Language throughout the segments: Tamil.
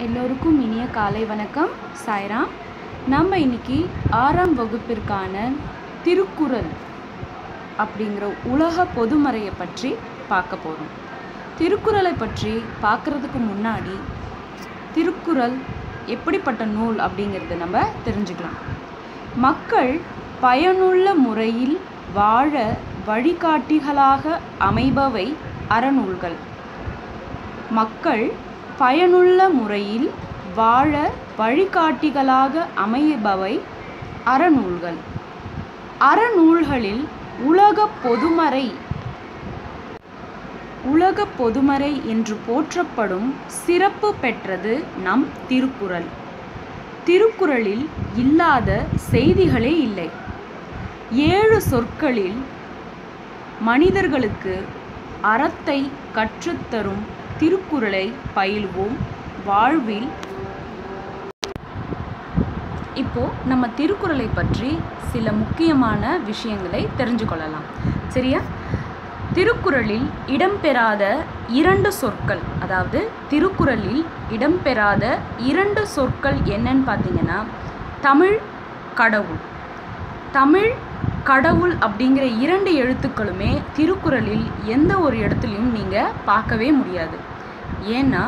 எல்லோருக்கும் இனிய காலை வணக்கம் சாய்ராம் நம்ம இன்னைக்கு ஆறாம் வகுப்பிற்கான திருக்குறள் அப்படிங்கிற உலக பொதுமறையை பற்றி பார்க்க போகிறோம் திருக்குறளை பற்றி பார்க்குறதுக்கு முன்னாடி திருக்குறள் எப்படிப்பட்ட நூல் அப்படிங்கிறத நம்ம தெரிஞ்சுக்கலாம் மக்கள் பயனுள்ள முறையில் வாழ வழிகாட்டிகளாக அமைபவை அறநூல்கள் மக்கள் பயனுள்ள முறையில் வாழ வழிகாட்டிகளாக அமைபவை அறநூல்கள் அறநூல்களில் உலக பொதுமறை உலக பொதுமறை என்று போற்றப்படும் சிறப்பு பெற்றது நம் திருக்குறள் திருக்குறளில் இல்லாத செய்திகளே இல்லை ஏழு சொற்களில் மனிதர்களுக்கு அறத்தை கற்றுத்தரும் திருக்குறளை பயில்வோம் வாழ்வில் இப்போ நம்ம திருக்குறளை பற்றி சில முக்கியமான விஷயங்களை தெரிஞ்சு கொள்ளலாம் சரியா திருக்குறளில் இடம்பெறாத இரண்டு சொற்கள் அதாவது திருக்குறளில் இடம்பெறாத இரண்டு சொற்கள் என்னன்னு பார்த்தீங்கன்னா தமிழ் கடவுள் தமிழ் கடவுள் அப்படிங்கிற இரண்டு எழுத்துக்களுமே திருக்குறளில் எந்த ஒரு இடத்துலையும் நீங்கள் பார்க்கவே முடியாது ஏன்னா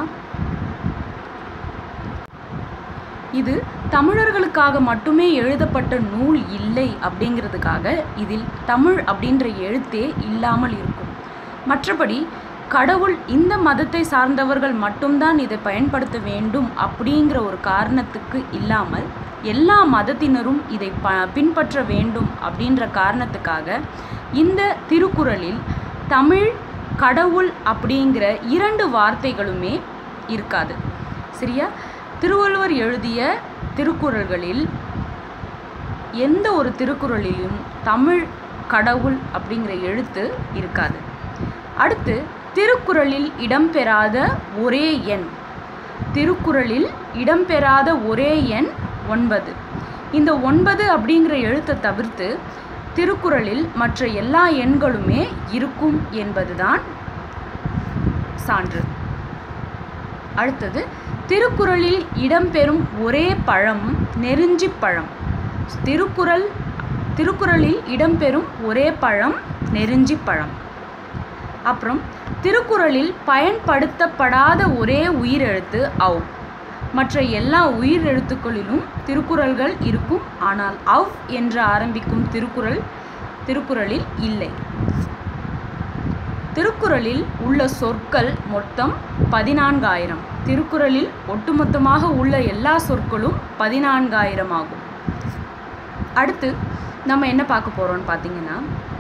இது தமிழர்களுக்காக மட்டுமே எழுதப்பட்ட நூல் இல்லை அப்படிங்கிறதுக்காக இதில் தமிழ் அப்படின்ற எழுத்தே இல்லாமல் இருக்கும் மற்றபடி கடவுள் இந்த மதத்தை சார்ந்தவர்கள் மட்டும்தான் இதை பயன்படுத்த வேண்டும் அப்படிங்கிற ஒரு காரணத்துக்கு இல்லாமல் எல்லா மதத்தினரும் இதை ப பின்பற்ற வேண்டும் அப்படின்ற காரணத்துக்காக இந்த திருக்குறளில் தமிழ் கடவுள் அப்படிங்கிற இரண்டு வார்த்தைகளுமே இருக்காது சரியா திருவள்ளுவர் எழுதிய திருக்குறள்களில் எந்த ஒரு திருக்குறளிலும் தமிழ் கடவுள் அப்படிங்கிற எழுத்து இருக்காது அடுத்து திருக்குறளில் இடம்பெறாத ஒரே எண் திருக்குறளில் இடம்பெறாத ஒரே எண் ஒன்பது இந்த ஒன்பது அப்படிங்கிற எழுத்தை தவிர்த்து திருக்குறளில் மற்ற எல்லா எண்களுமே இருக்கும் என்பதுதான் சான்று அடுத்தது திருக்குறளில் இடம்பெறும் ஒரே பழம் நெருஞ்சி பழம் திருக்குறள் திருக்குறளில் இடம்பெறும் ஒரே பழம் நெருஞ்சி பழம் அப்புறம் திருக்குறளில் பயன்படுத்தப்படாத ஒரே உயிரெழுத்து அவ் மற்ற எல்லா உயிரெழுத்துக்களிலும் திருக்குறள்கள் இருக்கும் ஆனால் அவ் என்று ஆரம்பிக்கும் திருக்குறள் திருக்குறளில் இல்லை திருக்குறளில் உள்ள சொற்கள் மொத்தம் பதினான்காயிரம் திருக்குறளில் ஒட்டுமொத்தமாக உள்ள எல்லா சொற்களும் பதினான்காயிரம் ஆகும் அடுத்து நம்ம என்ன பார்க்க போகிறோம்னு பார்த்தீங்கன்னா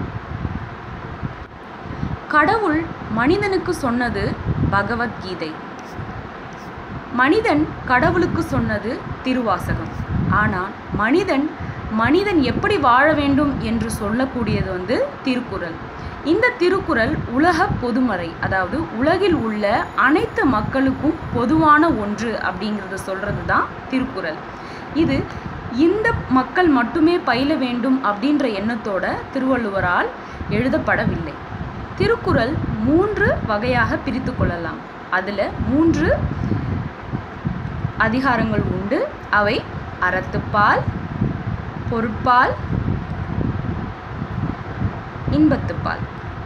கடவுள் மனிதனுக்கு சொன்னது பகவத்கீதை மனிதன் கடவுளுக்கு சொன்னது திருவாசகம் ஆனால் மனிதன் மனிதன் எப்படி வாழ வேண்டும் என்று சொல்லக்கூடியது வந்து திருக்குறள் இந்த திருக்குறள் உலக பொதுமறை அதாவது உலகில் உள்ள அனைத்து மக்களுக்கும் பொதுவான ஒன்று அப்படிங்கிறத சொல்கிறது தான் திருக்குறள் இது இந்த மக்கள் மட்டுமே பயில வேண்டும் அப்படின்ற எண்ணத்தோட திருவள்ளுவரால் எழுதப்படவில்லை திருக்குறள் மூன்று வகையாக பிரித்து கொள்ளலாம் அதில் மூன்று அதிகாரங்கள் உண்டு அவை அறத்துப்பால் பொருட்பால் இன்பத்துப்பால்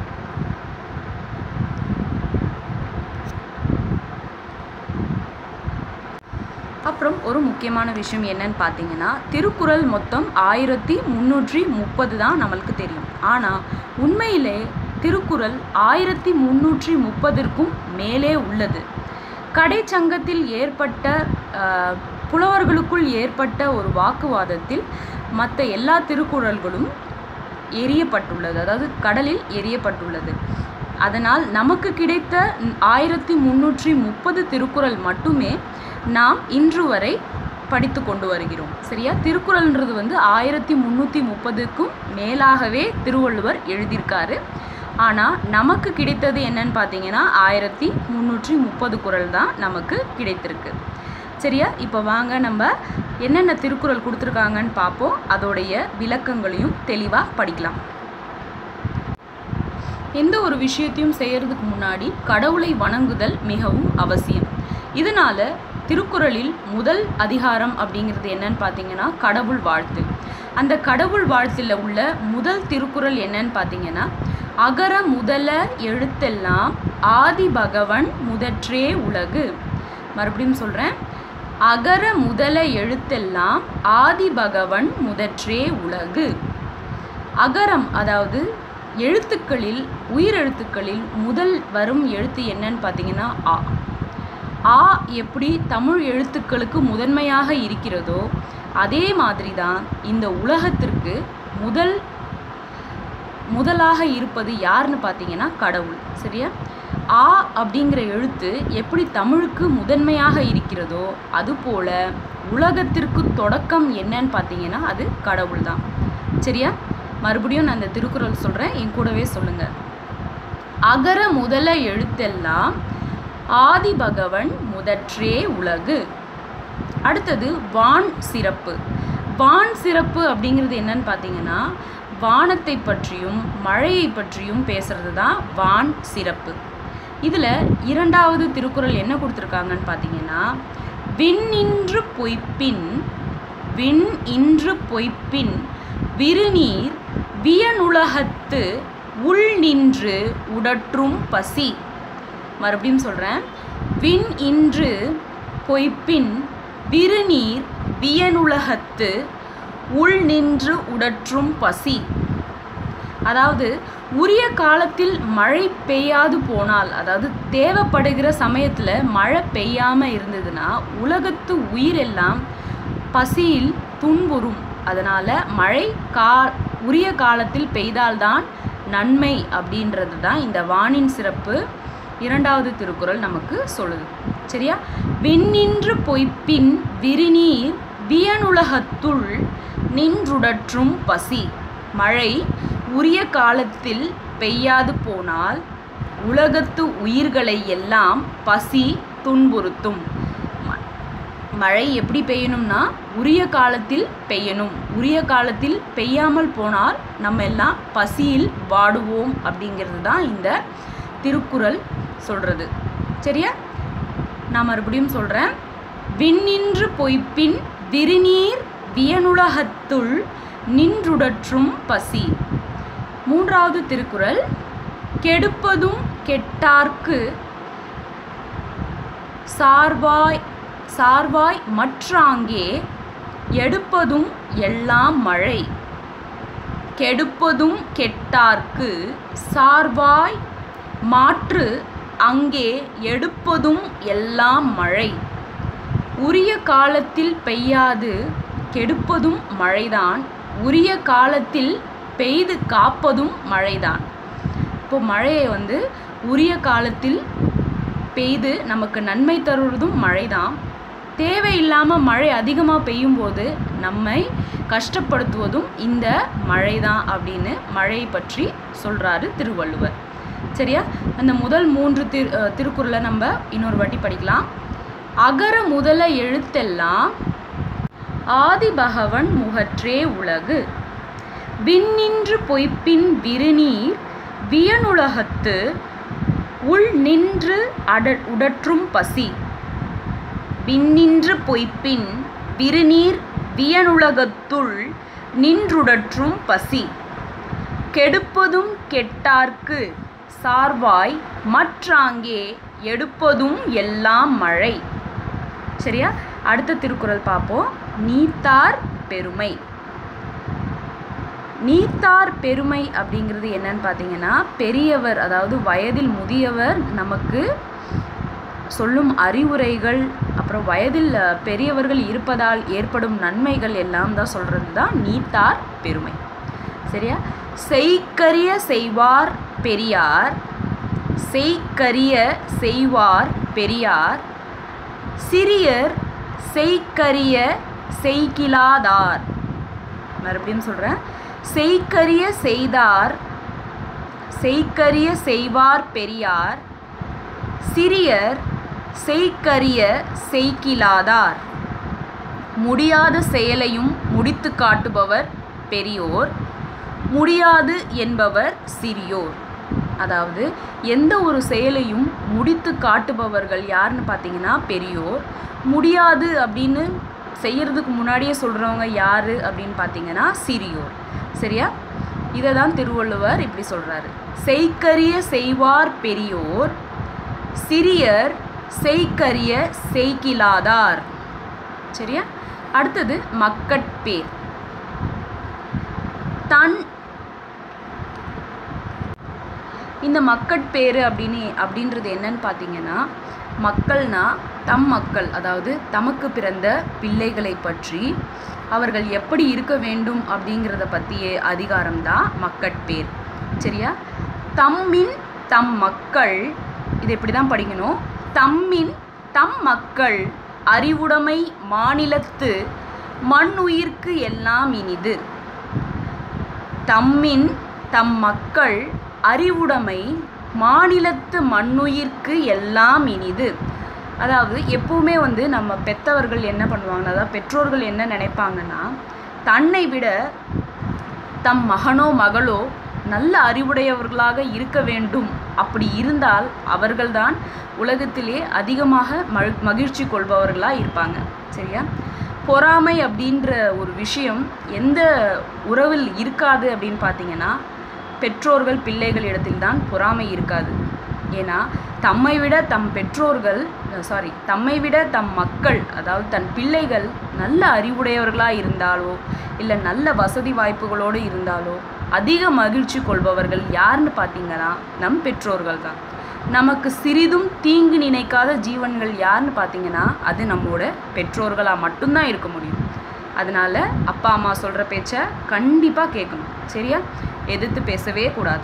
அப்புறம் ஒரு முக்கியமான விஷயம் என்னன்னு பார்த்தீங்கன்னா திருக்குறள் மொத்தம் ஆயிரத்தி முந்நூற்றி முப்பது தான் நம்மளுக்கு தெரியும் ஆனால் உண்மையிலே திருக்குறள் ஆயிரத்தி முந்நூற்றி முப்பதிற்கும் மேலே உள்ளது கடைச்சங்கத்தில் ஏற்பட்ட புலவர்களுக்குள் ஏற்பட்ட ஒரு வாக்குவாதத்தில் மற்ற எல்லா திருக்குறள்களும் எரியப்பட்டுள்ளது அதாவது கடலில் எரியப்பட்டுள்ளது அதனால் நமக்கு கிடைத்த ஆயிரத்தி முந்நூற்றி முப்பது திருக்குறள் மட்டுமே நாம் இன்று வரை படித்து கொண்டு வருகிறோம் சரியா திருக்குறள்ன்றது வந்து ஆயிரத்தி முந்நூற்றி முப்பதுக்கும் மேலாகவே திருவள்ளுவர் எழுதியிருக்காரு ஆனால் நமக்கு கிடைத்தது என்னன்னு பார்த்தீங்கன்னா ஆயிரத்தி முந்நூற்றி முப்பது குரல் தான் நமக்கு கிடைத்திருக்கு சரியா இப்போ வாங்க நம்ம என்னென்ன திருக்குறள் கொடுத்துருக்காங்கன்னு பார்ப்போம் அதோடைய விளக்கங்களையும் தெளிவாக படிக்கலாம் எந்த ஒரு விஷயத்தையும் செய்யறதுக்கு முன்னாடி கடவுளை வணங்குதல் மிகவும் அவசியம் இதனால திருக்குறளில் முதல் அதிகாரம் அப்படிங்கிறது என்னன்னு பார்த்தீங்கன்னா கடவுள் வாழ்த்து அந்த கடவுள் வாழ்த்தில் உள்ள முதல் திருக்குறள் என்னன்னு பார்த்தீங்கன்னா அகர முதல எழுத்தெல்லாம் ஆதி பகவன் முதற்றே உலகு மறுபடியும் சொல்கிறேன் அகர முதல எழுத்தெல்லாம் ஆதி பகவன் முதற்றே உலகு அகரம் அதாவது எழுத்துக்களில் உயிரெழுத்துக்களில் முதல் வரும் எழுத்து என்னன்னு பார்த்தீங்கன்னா ஆ ஆ எப்படி தமிழ் எழுத்துக்களுக்கு முதன்மையாக இருக்கிறதோ அதே மாதிரி தான் இந்த உலகத்திற்கு முதல் முதலாக இருப்பது யாருன்னு பார்த்தீங்கன்னா கடவுள் சரியா ஆ அப்படிங்கிற எழுத்து எப்படி தமிழுக்கு முதன்மையாக இருக்கிறதோ அதுபோல உலகத்திற்கு தொடக்கம் என்னன்னு பார்த்தீங்கன்னா அது கடவுள் தான் சரியா மறுபடியும் நான் இந்த திருக்குறள் சொல்கிறேன் என் கூடவே சொல்லுங்கள் அகர முதல எழுத்தெல்லாம் ஆதி பகவன் முதற்றே உலகு அடுத்தது வான் சிறப்பு வான் சிறப்பு அப்படிங்கிறது என்னன்னு பார்த்தீங்கன்னா வானத்தை பற்றியும் மழையை பற்றியும் பேசுறது தான் வான் சிறப்பு இதில் இரண்டாவது திருக்குறள் என்ன கொடுத்துருக்காங்கன்னு பார்த்தீங்கன்னா விண் இன்று பொய்ப்பின் விண் இன்று பொய்ப்பின் விருநீர் வியனுலகத்து உள் நின்று உடற்றும் பசி மறுபடியும் சொல்கிறேன் விண் இன்று பொய்ப்பின் விருநீர் வியனுலகத்து உள் நின்று உடற்றும் பசி அதாவது உரிய காலத்தில் மழை பெய்யாது போனால் அதாவது தேவைப்படுகிற சமயத்தில் மழை பெய்யாமல் இருந்ததுன்னா உலகத்து உயிரெல்லாம் பசியில் துன்புறும் அதனால் மழை கா உரிய காலத்தில் பெய்தால்தான் நன்மை அப்படின்றது தான் இந்த வானின் சிறப்பு இரண்டாவது திருக்குறள் நமக்கு சொல்லுது சரியா விண்ணின்று பொய்ப்பின் விரிநீர் வியனுலகத்துள் நின்றுடற்றும் பசி மழை உரிய காலத்தில் பெய்யாது போனால் உலகத்து உயிர்களை எல்லாம் பசி துன்புறுத்தும் ம- மழை எப்படி பெய்யணும்னா உரிய காலத்தில் பெய்யணும் உரிய காலத்தில் பெய்யாமல் போனால் நம்ம எல்லாம் பசியில் வாடுவோம் அப்படிங்கிறது தான் இந்த திருக்குறள் சொல்கிறது சரியா நான் மறுபடியும் சொல்கிறேன் விண்ணின்று பொய்ப்பின் விரிநீர் வியனுலகத்துள் நின்றுடற்றும் பசி மூன்றாவது திருக்குறள் கெடுப்பதும் கெட்டார்க்கு சார்வாய் சார்வாய் மற்றாங்கே எடுப்பதும் எல்லாம் மழை கெடுப்பதும் கெட்டார்க்கு சார்வாய் மாற்று அங்கே எடுப்பதும் எல்லாம் மழை உரிய காலத்தில் பெய்யாது கெடுப்பதும் மழைதான் உரிய காலத்தில் பெய்து காப்பதும் மழைதான் இப்போ மழையை வந்து உரிய காலத்தில் பெய்து நமக்கு நன்மை தருவதும் மழைதான் தேவையில்லாமல் மழை அதிகமாக பெய்யும்போது நம்மை கஷ்டப்படுத்துவதும் இந்த மழை தான் அப்படின்னு மழையை பற்றி சொல்கிறாரு திருவள்ளுவர் சரியா அந்த முதல் மூன்று திரு அஹ் திருக்குறளை நம்ம இன்னொரு வாட்டி படிக்கலாம் அகர முதல எழுத்தெல்லாம் ஆதிபகவன் முகற்றே உலகு விண்ணின்று பொய்ப்பின் விருநீர் வியனுலகத்து உள் நின்று அட உடற்றும் பசி விண்ணின்று பொய்ப்பின் விருநீர் வியனுலகத்துள் நின்றுடற்றும் பசி கெடுப்பதும் கெட்டார்க்கு சார்வாய் மற்றாங்கே எடுப்பதும் எல்லாம் மழை சரியா அடுத்த திருக்குறள் பார்ப்போம் நீத்தார் பெருமை நீத்தார் பெருமை அப்படிங்கிறது என்னன்னு பார்த்தீங்கன்னா பெரியவர் அதாவது வயதில் முதியவர் நமக்கு சொல்லும் அறிவுரைகள் அப்புறம் வயதில் அஹ், பெரியவர்கள் இருப்பதால் ஏற்படும் நன்மைகள் எல்லாம் தான் சொல்கிறது தான் நீத்தார் பெருமை சரியா செய்கரிய செய்வார் பெரியார் செய்கரிய செய்வார் பெரியார் சிறியர் செய்கரிய செய்கிலாதார் மறுபடியும் சொல்கிறேன் செய்கரிய செய்தார் செய்கரிய செய்வார் பெரியார் சிறியர் செய்கரிய செய்கிலாதார் முடியாத செயலையும் முடித்து காட்டுபவர் பெரியோர் முடியாது என்பவர் சிறியோர் அதாவது எந்த ஒரு செயலையும் முடித்து காட்டுபவர்கள் யாருன்னு பார்த்தீங்கன்னா பெரியோர் முடியாது அப்படின்னு செய்யறதுக்கு முன்னாடியே சொல்கிறவங்க யார் அப்படின்னு பார்த்தீங்கன்னா சிறியோர் சரியா இதை தான் திருவள்ளுவர் இப்படி சொல்கிறாரு செய்கரிய செய்வார் பெரியோர் சிறியர் செய்கரிய செய்கிலாதார் சரியா அடுத்தது மக்கட்பேர் தன் இந்த மக்கட்பேறு அப்படின்னு அப்படின்றது என்னன்னு பார்த்தீங்கன்னா மக்கள்னா தம் மக்கள் அதாவது தமக்கு பிறந்த பிள்ளைகளை பற்றி அவர்கள் எப்படி இருக்க வேண்டும் அப்படிங்கிறத பற்றிய அதிகாரம் தான் மக்கட்பேர் சரியா தம்மின் தம் மக்கள் இது இப்படி தான் படிக்கணும் தம்மின் தம் மக்கள் அறிவுடைமை மாநிலத்து மண் உயிர்க்கு எல்லாம் இனிது தம்மின் தம் மக்கள் அறிவுடைமை மாநிலத்து மண்ணுயிர்க்கு எல்லாம் இனிது அதாவது எப்பவுமே வந்து நம்ம பெத்தவர்கள் என்ன பண்ணுவாங்கன்னா அதாவது பெற்றோர்கள் என்ன நினைப்பாங்கன்னா தன்னை விட தம் மகனோ மகளோ நல்ல அறிவுடையவர்களாக இருக்க வேண்டும் அப்படி இருந்தால் அவர்கள்தான் உலகத்திலே அதிகமாக மழ் மகிழ்ச்சி கொள்பவர்களாக இருப்பாங்க சரியா பொறாமை அப்படின்ற ஒரு விஷயம் எந்த உறவில் இருக்காது அப்படின்னு பார்த்தீங்கன்னா பெற்றோர்கள் பிள்ளைகள் இடத்தில்தான் பொறாமை இருக்காது ஏன்னா தம்மை விட தம் பெற்றோர்கள் சாரி தம்மை விட தம் மக்கள் அதாவது தன் பிள்ளைகள் நல்ல அறிவுடையவர்களாக இருந்தாலோ இல்லை நல்ல வசதி வாய்ப்புகளோடு இருந்தாலோ அதிக மகிழ்ச்சி கொள்பவர்கள் யாருன்னு பார்த்தீங்கன்னா நம் பெற்றோர்கள் தான் நமக்கு சிறிதும் தீங்கு நினைக்காத ஜீவன்கள் யாருன்னு பார்த்தீங்கன்னா அது நம்மோட பெற்றோர்களாக மட்டும்தான் இருக்க முடியும் அதனால அப்பா அம்மா சொல்கிற பேச்சை கண்டிப்பாக கேட்கணும் சரியா எதிர்த்து பேசவே கூடாது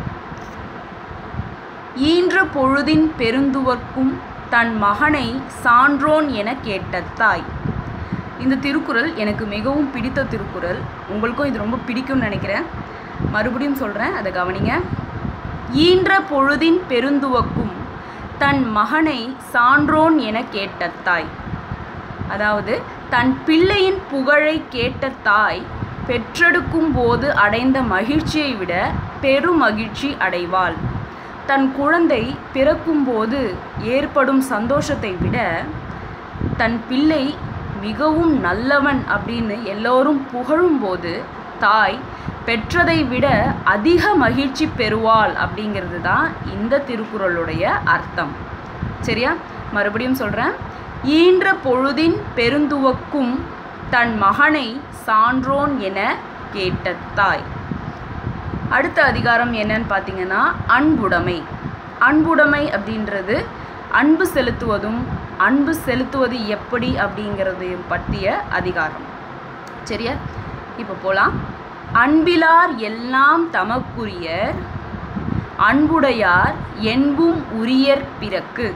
ஈன்ற பொழுதின் பெருந்துவர்க்கும் தன் மகனை சான்றோன் என கேட்ட தாய் இந்த திருக்குறள் எனக்கு மிகவும் பிடித்த திருக்குறள் உங்களுக்கும் இது ரொம்ப பிடிக்கும்னு நினைக்கிறேன் மறுபடியும் சொல்கிறேன் அதை கவனிங்க ஈன்ற பொழுதின் பெருந்துவக்கும் தன் மகனை சான்றோன் என கேட்ட தாய் அதாவது தன் பிள்ளையின் புகழை கேட்ட தாய் பெற்றெடுக்கும் போது அடைந்த மகிழ்ச்சியை விட பெரும் மகிழ்ச்சி அடைவாள் தன் குழந்தை பிறக்கும்போது ஏற்படும் சந்தோஷத்தை விட தன் பிள்ளை மிகவும் நல்லவன் அப்படின்னு எல்லோரும் புகழும்போது தாய் பெற்றதை விட அதிக மகிழ்ச்சி பெறுவாள் அப்படிங்கிறது தான் இந்த திருக்குறளுடைய அர்த்தம் சரியா மறுபடியும் சொல்கிறேன் ஈன்ற பொழுதின் பெருந்துவக்கும் தன் மகனை சான்றோன் என கேட்ட தாய் அடுத்த அதிகாரம் என்னன்னு பார்த்தீங்கன்னா அன்புடைமை அன்புடைமை அப்படின்றது அன்பு செலுத்துவதும் அன்பு செலுத்துவது எப்படி அப்படிங்கிறது பற்றிய அதிகாரம் சரியா இப்போ போகலாம் அன்பிலார் எல்லாம் தமக்குரியர் அன்புடையார் என்பும் உரியர் பிறக்கு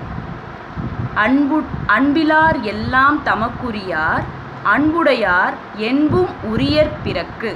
அன்பு அன்பிலார் எல்லாம் தமக்குரியார் அன்புடையார் என்பும் உரியர் பிறக்கு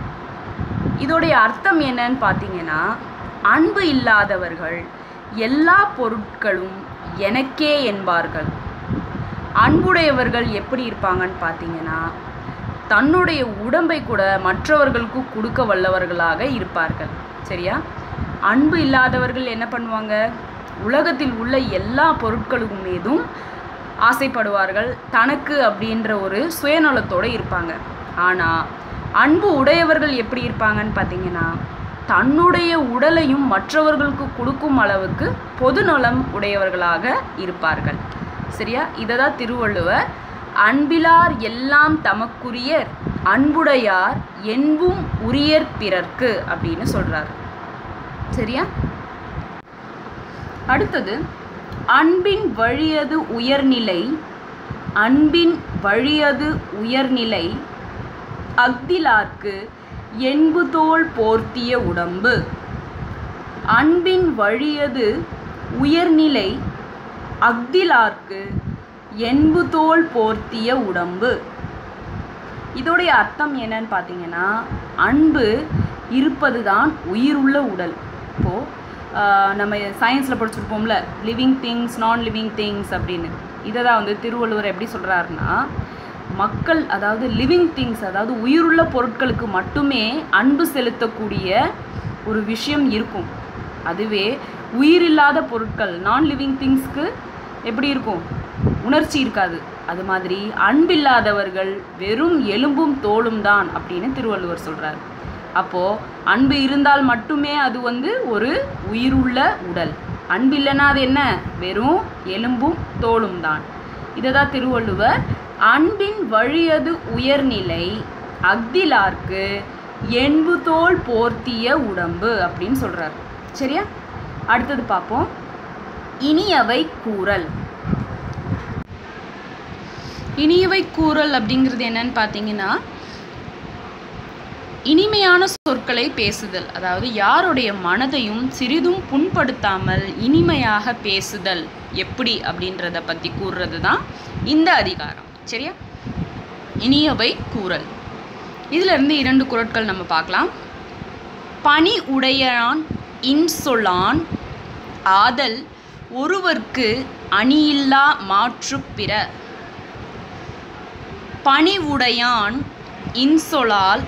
இதோடைய அர்த்தம் என்னன்னு பார்த்தீங்கன்னா அன்பு இல்லாதவர்கள் எல்லா பொருட்களும் எனக்கே என்பார்கள் அன்புடையவர்கள் எப்படி இருப்பாங்கன்னு பார்த்தீங்கன்னா தன்னுடைய உடம்பை கூட மற்றவர்களுக்கு கொடுக்க வல்லவர்களாக இருப்பார்கள் சரியா அன்பு இல்லாதவர்கள் என்ன பண்ணுவாங்க உலகத்தில் உள்ள எல்லா பொருட்களுக்கும் மீதும் ஆசைப்படுவார்கள் தனக்கு அப்படின்ற ஒரு சுயநலத்தோடு இருப்பாங்க ஆனால் அன்பு உடையவர்கள் எப்படி இருப்பாங்கன்னு பார்த்தீங்கன்னா தன்னுடைய உடலையும் மற்றவர்களுக்கு கொடுக்கும் அளவுக்கு பொதுநலம் உடையவர்களாக இருப்பார்கள் சரியா இதை தான் திருவள்ளுவர் அன்பிலார் எல்லாம் தமக்குரியர் அன்புடையார் என்பும் உரியர் பிறர்க்கு அப்படின்னு சொல்றார் சரியா அடுத்தது அன்பின் வழியது உயர்நிலை அன்பின் வழியது உயர்நிலை அக்திலார்க்கு என்பு தோல் போர்த்திய உடம்பு அன்பின் வழியது உயர்நிலை அக்திலார்க்கு என்பு தோல் போர்த்திய உடம்பு இதோடைய அர்த்தம் என்னன்னு பார்த்தீங்கன்னா அன்பு இருப்பது தான் உயிருள்ள உடல் இப்போது நம்ம சயின்ஸில் படிச்சிருப்போம்ல லிவிங் திங்ஸ் நான் லிவிங் திங்ஸ் அப்படின்னு இதை தான் வந்து திருவள்ளுவர் எப்படி சொல்கிறாருன்னா மக்கள் அதாவது லிவிங் திங்ஸ் அதாவது உயிருள்ள பொருட்களுக்கு மட்டுமே அன்பு செலுத்தக்கூடிய ஒரு விஷயம் இருக்கும் அதுவே உயிரில்லாத பொருட்கள் நான் லிவிங் திங்ஸ்க்கு எப்படி இருக்கும் உணர்ச்சி இருக்காது அது மாதிரி அன்பில்லாதவர்கள் வெறும் எலும்பும் தோலும் தான் அப்படின்னு திருவள்ளுவர் சொல்கிறார் அப்போது அன்பு இருந்தால் மட்டுமே அது வந்து ஒரு உயிருள்ள உடல் அன்பு இல்லைன்னா அது என்ன வெறும் எலும்பும் தோலும் தான் இதை தான் திருவள்ளுவர் அன்பின் வழியது உயர்நிலை அக்திலார்க்கு என்பு தோல் போர்த்திய உடம்பு அப்படின்னு சொல்கிறார் சரியா அடுத்தது பார்ப்போம் இனியவை கூறல் இனியவை கூறல் அப்படிங்கிறது என்னன்னு பார்த்தீங்கன்னா இனிமையான சொற்களை பேசுதல் அதாவது யாருடைய மனதையும் சிறிதும் புண்படுத்தாமல் இனிமையாக பேசுதல் எப்படி அப்படின்றத பற்றி கூறுறது தான் இந்த அதிகாரம் சரியா இனியவை கூறல் இதிலிருந்து இரண்டு குரட்கள் நம்ம பார்க்கலாம் பணி உடையான் இன்சொலான் ஆதல் ஒருவர்க்கு அணியில்லா மாற்று பிற பணிவுடையான் இன்சொலால்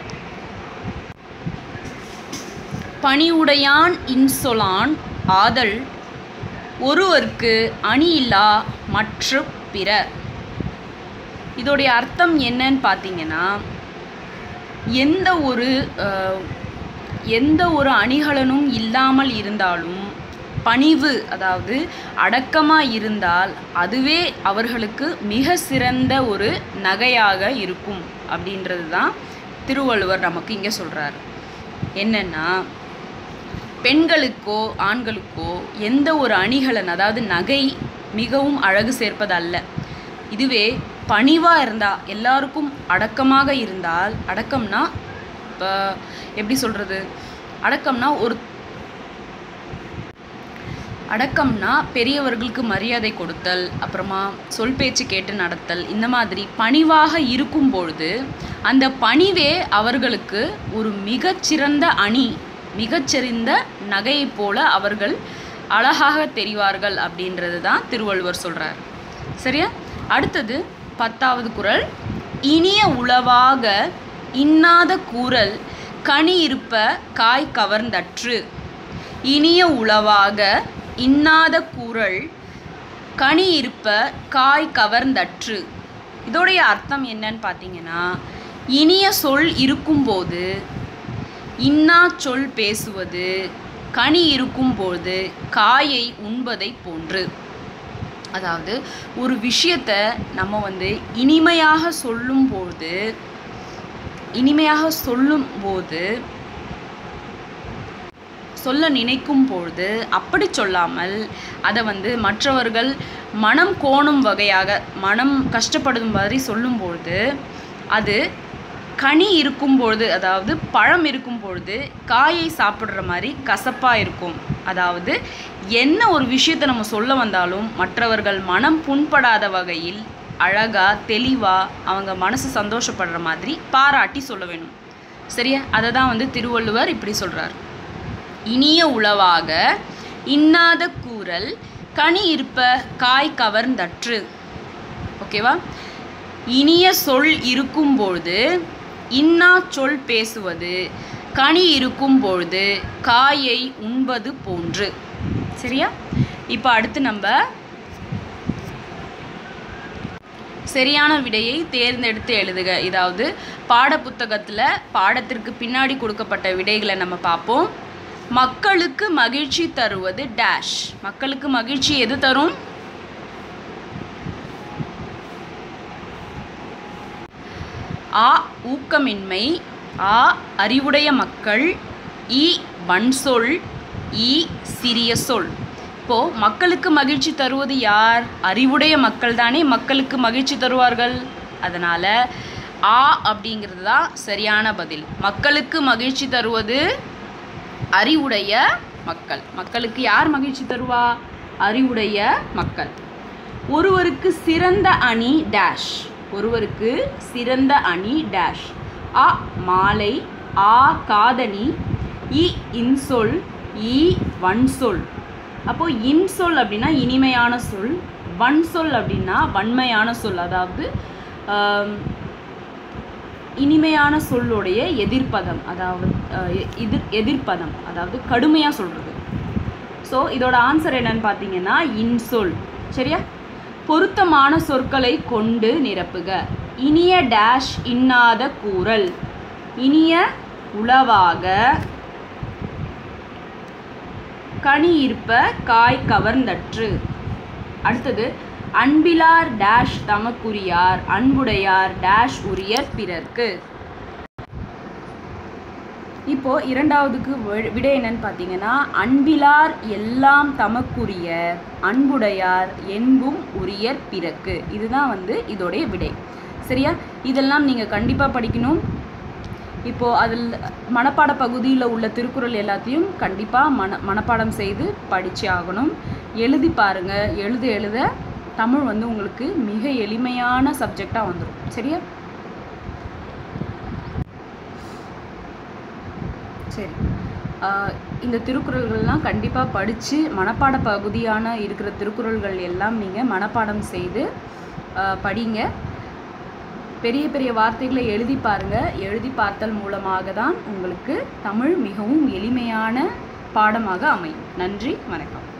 பணிவுடையான் இன்சொலான் ஆதல் ஒருவர்க்கு அணியில்லா மற்ற பிற இதோடைய அர்த்தம் என்னன்னு பார்த்தீங்கன்னா எந்த ஒரு அஹ், எந்த ஒரு அணிகலனும் இல்லாமல் இருந்தாலும் பணிவு அதாவது அடக்கமாக இருந்தால் அதுவே அவர்களுக்கு மிக சிறந்த ஒரு நகையாக இருக்கும் அப்படின்றது தான் திருவள்ளுவர் நமக்கு இங்கே சொல்கிறார் என்னென்னா பெண்களுக்கோ ஆண்களுக்கோ எந்த ஒரு அணிகலன் அதாவது நகை மிகவும் அழகு சேர்ப்பதல்ல இதுவே பணிவாக இருந்தால் எல்லாருக்கும் அடக்கமாக இருந்தால் அடக்கம்னா இப்போ எப்படி சொல்கிறது அடக்கம்னா ஒரு அடக்கம்னா பெரியவர்களுக்கு மரியாதை கொடுத்தல் அப்புறமா சொல் பேச்சு கேட்டு நடத்தல் இந்த மாதிரி பணிவாக இருக்கும் பொழுது அந்த பணிவே அவர்களுக்கு ஒரு மிகச்சிறந்த அணி மிகச்சிறந்த நகையைப் போல அவர்கள் அழகாக தெரிவார்கள் அப்படின்றது தான் திருவள்ளுவர் சொல்கிறார் சரியா அடுத்தது பத்தாவது குறள் இனிய உளவாக இன்னாத கூறல் கனி இருப்ப காய் கவர்ந்தற்று இனிய உளவாக இன்னாத கூறல் கனி இருப்ப காய் கவர்ந்தற்று இதோடைய அர்த்தம் என்னன்னு பார்த்தீங்கன்னா இனிய சொல் இருக்கும்போது இன்னா சொல் பேசுவது கனி இருக்கும்போது காயை உண்பதை போன்று அதாவது ஒரு விஷயத்த நம்ம வந்து இனிமையாக சொல்லும்போது இனிமையாக சொல்லும்போது சொல்ல நினைக்கும் பொழுது அப்படி சொல்லாமல் அதை வந்து மற்றவர்கள் மனம் கோணும் வகையாக மனம் கஷ்டப்படும் மாதிரி சொல்லும்பொழுது அது கனி இருக்கும் பொழுது அதாவது பழம் இருக்கும் பொழுது காயை சாப்பிட்ற மாதிரி கசப்பாக இருக்கும் அதாவது என்ன ஒரு விஷயத்தை நம்ம சொல்ல வந்தாலும் மற்றவர்கள் மனம் புண்படாத வகையில் அழகாக தெளிவாக அவங்க மனசு சந்தோஷப்படுற மாதிரி பாராட்டி சொல்ல வேணும் சரியா அதை தான் வந்து திருவள்ளுவர் இப்படி சொல்கிறார் இனிய உளவாக இன்னாத கூறல் கனி இருப்ப காய் கவர்ந்தற்று ஓகேவா இனிய சொல் இருக்கும்பொழுது இன்னா சொல் பேசுவது கனி இருக்கும் பொழுது காயை உண்பது போன்று சரியா இப்போ அடுத்து நம்ம சரியான விடையை தேர்ந்தெடுத்து எழுதுக இதாவது பாடப்புத்தகத்தில் பாடத்திற்கு பின்னாடி கொடுக்கப்பட்ட விடைகளை நம்ம பார்ப்போம் மக்களுக்கு மகிழ்ச்சி தருவது டேஷ் மக்களுக்கு மகிழ்ச்சி எது தரும் ஆ ஊக்கமின்மை ஆ அறிவுடைய மக்கள் இ வன்சொல் இ சிறிய சொல் இப்போது மக்களுக்கு மகிழ்ச்சி தருவது யார் அறிவுடைய மக்கள் தானே மக்களுக்கு மகிழ்ச்சி தருவார்கள் அதனால் ஆ அப்படிங்கிறது தான் சரியான பதில் மக்களுக்கு மகிழ்ச்சி தருவது அறிவுடைய மக்கள் மக்களுக்கு யார் மகிழ்ச்சி தருவா அறிவுடைய மக்கள் ஒருவருக்கு சிறந்த அணி டேஷ் ஒருவருக்கு சிறந்த அணி டேஷ் அ மாலை ஆ காதணி இ இன்சொல் இ வன்சொல் அப்போது இன்சொல் அப்படின்னா இனிமையான சொல் வன்சொல் அப்படின்னா வன்மையான சொல் அதாவது ஆம், இனிமையான சொல்லுடைய எதிர்ப்பதம் அதாவது அஹ், எ- எதிர் எதிர்ப்பதம் அதாவது கடுமையாக சொல்கிறது ஸோ இதோட ஆன்சர் என்னன்னு பார்த்தீங்கன்னா இன்சொல் சரியா பொருத்தமான சொற்களை கொண்டு நிரப்புக இனிய டேஷ் இன்னாத கூறல் இனிய உளவாக கனி இருப்ப காய் கவர்ந்தற்று அடுத்தது அன்பிலார் டேஷ் தமக்குரியார் அன்புடையார் டேஷ் உரியர் பிறர்க்கு இப்போ இரண்டாவதுக்கு வி- விடை என்னன்னு பார்த்தீங்கன்னா அன்பிலார் எல்லாம் தமக்குரிய அன்புடையார் என்பும் உரியர் பிறக்கு இதுதான் வந்து இதோடைய விடை சரியா இதெல்லாம் நீங்கள் கண்டிப்பாக படிக்கணும் இப்போ அதில் மனப்பாட பகுதியில் உள்ள திருக்குறள் எல்லாத்தையும் கண்டிப்பாக மன மனப்பாடம் செய்து படிச்சு ஆகணும் எழுதி பாருங்க எழுத எழுத தமிழ் வந்து உங்களுக்கு மிக எளிமையான சப்ஜெக்டாக வந்துடும் சரியா சரி ஆஹ் இந்த திருக்குறள்கள்லாம் கண்டிப்பாக படித்து மனப்பாட பகுதியான இருக்கிற திருக்குறள்கள் எல்லாம் நீங்கள் மனப்பாடம் செய்து ஆஹ் படிங்க பெரிய பெரிய வார்த்தைகளை எழுதி பாருங்க எழுதி பார்த்தல் மூலமாக தான் உங்களுக்கு தமிழ் மிகவும் எளிமையான பாடமாக அமையும் நன்றி வணக்கம்